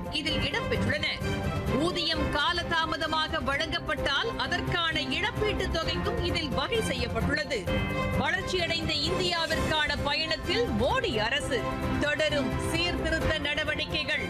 இதில் இடம்பெற்றுள்ளன ஊதியம் காலதாமதமாக வழங்கப்பட்டால் அதற்கான இழப்பீட்டுத் தொகைக்கும் இதில் வகை செய்யப்பட்டுள்ளது வளர்ச்சியடைந்த இந்தியாவிற்கான பயணத்தில் மோடி அரசு தொடரும் சீர்திருத்த நடவடிக்கைகள்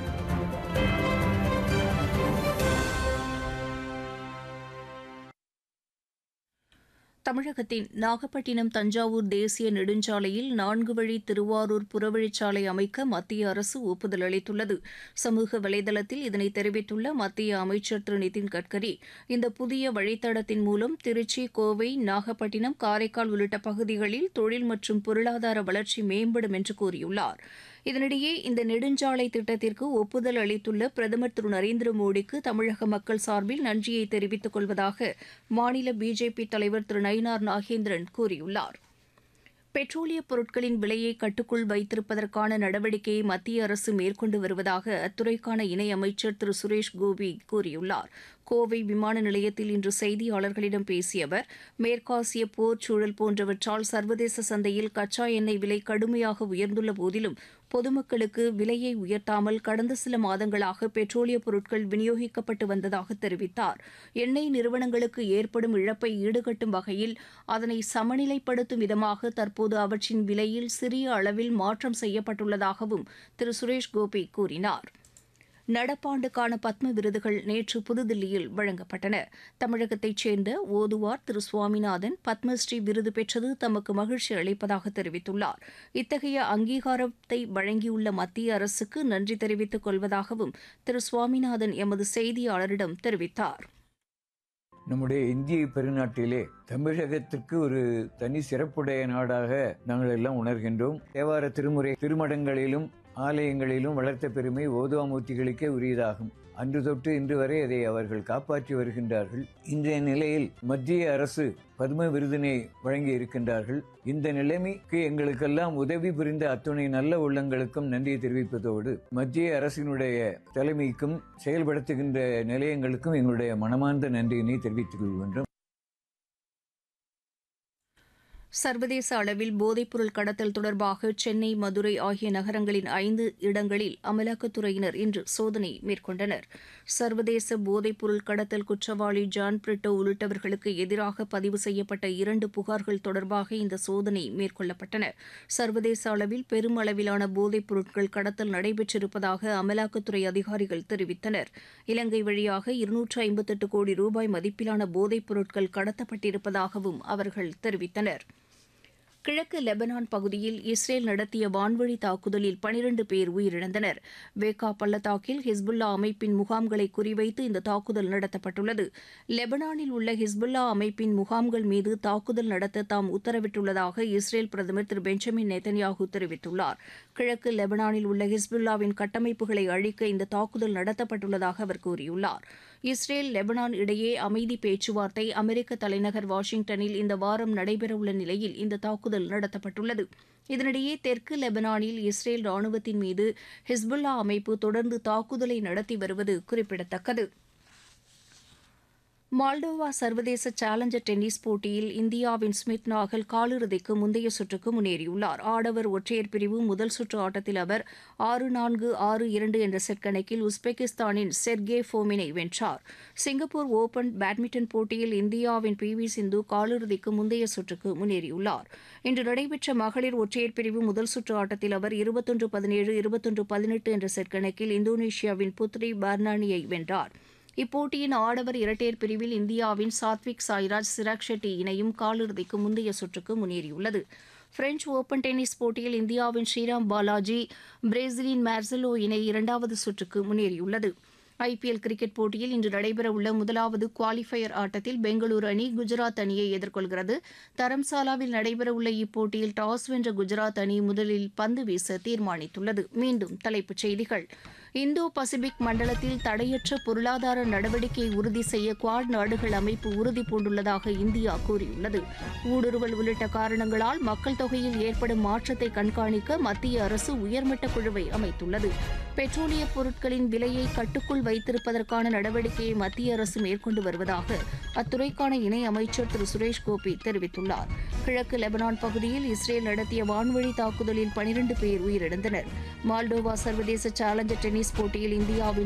தமிழகத்தின் நாகப்பட்டினம் தஞ்சாவூர் தேசிய நெடுஞ்சாலையில் நான்கு வழி திருவாரூர் புறவழிச்சாலை அமைக்க மத்திய அரசு ஒப்புதல் அளித்துள்ளது சமூக வலைதளத்தில் இதனை தெரிவித்துள்ள மத்திய அமைச்சர் திரு நிதின் கட்கரி இந்த புதிய வழித்தடத்தின் மூலம் திருச்சி கோவை நாகப்பட்டினம் காரைக்கால் உள்ளிட்ட பகுதிகளில் தொழில் மற்றும் பொருளாதார வளர்ச்சி மேம்படும் என்று கூறியுள்ளார் இதனிடையே இந்த நெடுஞ்சாலை திட்டத்திற்கு ஒப்புதல் அளித்துள்ள பிரதமர் திரு நரேந்திர மோடிக்கு தமிழக மக்கள் சார்பில் நன்றியை தெரிவித்துக் கொள்வதாக மாநில பிஜேபி தலைவர் திரு நயினார் நாகேந்திரன் கூறியுள்ளார் பெட்ரோலியப் பொருட்களின் விலையை கட்டுக்குள் வைத்திருப்பதற்கான நடவடிக்கையை மத்திய அரசு மேற்கொண்டு வருவதாக அத்துறைக்கான இணையமைச்சர் திரு சுரேஷ் கோபி கூறியுள்ளார் கோவை விமான நிலையத்தில் இன்று செய்தியாளர்களிடம் பேசிய அவர் மேற்காசிய போர் சூழல் போன்றவற்றால் சர்வதேச சந்தையில் கச்சா எண்ணெய் விலை கடுமையாக உயர்ந்துள்ள போதிலும் பொதுமக்களுக்கு விலையை உயர்த்தாமல் கடந்த சில மாதங்களாக பெட்ரோலிய பொருட்கள் விநியோகிக்கப்பட்டு வந்ததாக தெரிவித்தார் எண்ணெய் நிறுவனங்களுக்கு ஏற்படும் இழப்பை ஈடுகட்டும் வகையில் அதனை சமநிலைப்படுத்தும் விதமாக தற்போது அவற்றின் விலையில் சிறிய அளவில் மாற்றம் செய்யப்பட்டுள்ளதாகவும் திரு சுரேஷ் கோபி கூறினார் நடப்பாண்டுக்கான பத்ம விருதுகள் நேற்று புதுதில்லியில் வழங்கப்பட்டன தமிழகத்தைச் சேர்ந்த ஓதுவார் திரு சுவாமிநாதன் பத்மஸ்ரீ விருது பெற்றது தமக்கு மகிழ்ச்சி அளிப்பதாக தெரிவித்துள்ளார் இத்தகைய அங்கீகாரத்தை வழங்கியுள்ள மத்திய அரசுக்கு நன்றி தெரிவித்துக் கொள்வதாகவும் திரு சுவாமிநாதன் எமது செய்தியாளரிடம் தெரிவித்தார் நம்முடைய இந்திய பெருநாட்டிலே தமிழகத்திற்கு ஒரு தனி சிறப்புடைய நாடாக நாங்கள் எல்லாம் உணர்கின்றோம் தேவார திருமுறை திருமடங்களிலும் ஆலயங்களிலும் வளர்த்த பெருமை ஓதுவாமூர்த்திகளுக்கே உரியதாகும் அன்று தொட்டு இன்று வரை அதை அவர்கள் காப்பாற்றி வருகின்றார்கள் இன்றைய நிலையில் மத்திய அரசு பத்ம விருதினை வழங்கி இருக்கின்றார்கள் இந்த நிலைமைக்கு எங்களுக்கெல்லாம் உதவி புரிந்த அத்துணை நல்ல உள்ளங்களுக்கும் நன்றி தெரிவிப்பதோடு மத்திய அரசினுடைய தலைமைக்கும் செயல்படுத்துகின்ற நிலையங்களுக்கும் எங்களுடைய மனமார்ந்த நன்றியினை தெரிவித்துக் கொள்கின்றோம் சர்வதேச அளவில் போதைப்பொருள் கடத்தல் தொடர்பாக சென்னை மதுரை ஆகிய நகரங்களின் ஐந்து இடங்களில் அமலாக்கத்துறையினர் இன்று சோதனை மேற்கொண்டனர் சர்வதேச போதைப்பொருள் கடத்தல் குற்றவாளி ஜான் பிரிட்டோ உள்ளிட்டவர்களுக்கு எதிராக பதிவு செய்யப்பட்ட இரண்டு புகார்கள் தொடர்பாக இந்த சோதனை மேற்கொள்ளப்பட்டன சர்வதேச அளவில் பெரும் அளவிலான போதைப் பொருட்கள் கடத்தல் நடைபெற்றிருப்பதாக அமலாக்கத்துறை அதிகாரிகள் தெரிவித்தனர் இலங்கை வழியாக இருநூற்று ஐம்பத்தெட்டு கோடி ரூபாய் மதிப்பிலான போதைப் பொருட்கள் கடத்தப்பட்டிருப்பதாகவும் அவர்கள் தெரிவித்தனர் கிழக்கு லெபனான் பகுதியில் இஸ்ரேல் நடத்திய வான்வழி தாக்குதலில் பனிரண்டு பேர் உயிரிழந்தனர் வேகா பள்ளத்தாக்கில் ஹிஸ்புல்லா அமைப்பின் முகாம்களை குறிவைத்து இந்த தாக்குதல் நடத்தப்பட்டுள்ளது லெபனானில் உள்ள ஹிஸ்புல்லா அமைப்பின் முகாம்கள் மீது தாக்குதல் நடத்த தாம் உத்தரவிட்டுள்ளதாக இஸ்ரேல் பிரதமர் திரு பெஞ்சமின் நெத்தன்யாகு தெரிவித்துள்ளார் கிழக்கு லெபனானில் உள்ள ஹிஸ்புல்லாவின் கட்டமைப்புகளை அழிக்க இந்த தாக்குதல் நடத்தப்பட்டுள்ளதாக அவர் கூறியுள்ளார் இஸ்ரேல் லெபனான் இடையே அமைதி பேச்சுவார்த்தை அமெரிக்க தலைநகர் வாஷிங்டனில் இந்த வாரம் நடைபெறவுள்ள நிலையில் இந்த தாக்குதல் நடத்தப்பட்டுள்ளது இதனிடையே தெற்கு லெபனானில் இஸ்ரேல் ராணுவத்தின் மீது ஹிஸ்புல்லா அமைப்பு தொடர்ந்து தாக்குதலை நடத்தி வருவது குறிப்பிடத்தக்கது மால்டோவா சர்வதேச சேலஞ்சர் டென்னிஸ் போட்டியில் இந்தியாவின் ஸ்மித் நாகல் காலிறுதிக்கு முந்தைய சுற்றுக்கு முன்னேறியுள்ளார் ஆடவர் ஒற்றையர் பிரிவு முதல் சுற்று ஆட்டத்தில் அவர் ஆறு நான்கு ஆறு இரண்டு என்ற செட் கணக்கில் உஸ்பெகிஸ்தானின் செர்கே ஃபோமினை வென்றார் சிங்கப்பூர் ஓபன் பேட்மிண்டன் போட்டியில் இந்தியாவின் பி வி சிந்து காலிறுதிக்கு முந்தைய சுற்றுக்கு முன்னேறியுள்ளார் இன்று நடைபெற்ற மகளிர் ஒற்றையர் பிரிவு முதல் சுற்று ஆட்டத்தில் அவர் இருபத்தொன்று பதினேழு இருபத்தொன்று பதினெட்டு என்ற செட் கணக்கில் இந்தோனேஷியாவின் புத்ரி பர்னானியை வென்றார் இப்போட்டியின் ஆடவர் இரட்டையர் பிரிவில் இந்தியாவின் சாத்விக் சாய்ராஜ் சிராக் ஷெட்டி இணையும் காலிறுதிக்கு முந்தைய சுற்றுக்கு முன்னேறியுள்ளது பிரெஞ்ச் ஓபன் டென்னிஸ் போட்டியில் இந்தியாவின் ஸ்ரீராம் பாலாஜி பிரேசிலின் மார்சலோ இணை இரண்டாவது சுற்றுக்கு முன்னேறியுள்ளது ஐபிஎல் கிரிக்கெட் போட்டியில் இன்று நடைபெறவுள்ள முதலாவது குவாலிஃபயர் ஆட்டத்தில் பெங்களூரு அணி குஜராத் அணியை எதிர்கொள்கிறது தரம்சாலாவில் நடைபெறவுள்ள இப்போட்டியில் டாஸ் வென்ற குஜராத் அணி முதலில் பந்து வீச தீர்மானித்துள்ளது மீண்டும் தலைப்புச் செய்திகள் இந்தோ பசிபிக் மண்டலத்தில் தடையற்ற பொருளாதார நடவடிக்கையை உறுதி செய்ய குவாட் நாடுகள் அமைப்பு உறுதி பூண்டுள்ளதாக இந்தியா கூறியுள்ளது ஊடுருவல் உள்ளிட்ட காரணங்களால் மக்கள் தொகையில் ஏற்படும் மாற்றத்தை கண்காணிக்க மத்திய அரசு உயர்மட்ட குழுவை அமைத்துள்ளது பெட்ரோலிய பொருட்களின் விலையை கட்டுக்குள் வைத்திருப்பதற்கான நடவடிக்கையை மத்திய அரசு மேற்கொண்டு வருவதாக அத்துறைக்கான இணை அமைச்சர் திரு சுரேஷ் கோபி தெரிவித்துள்ளார் கிழக்கு லெபனான் பகுதியில் இஸ்ரேல் நடத்திய வான்வழி தாக்குதலில் பனிரண்டு பேர் உயிரிழந்தனர் மால்டோவா சர்வதேச சேலஞ்சர் டென்னிஸ் போட்டியில் இந்தியாவின்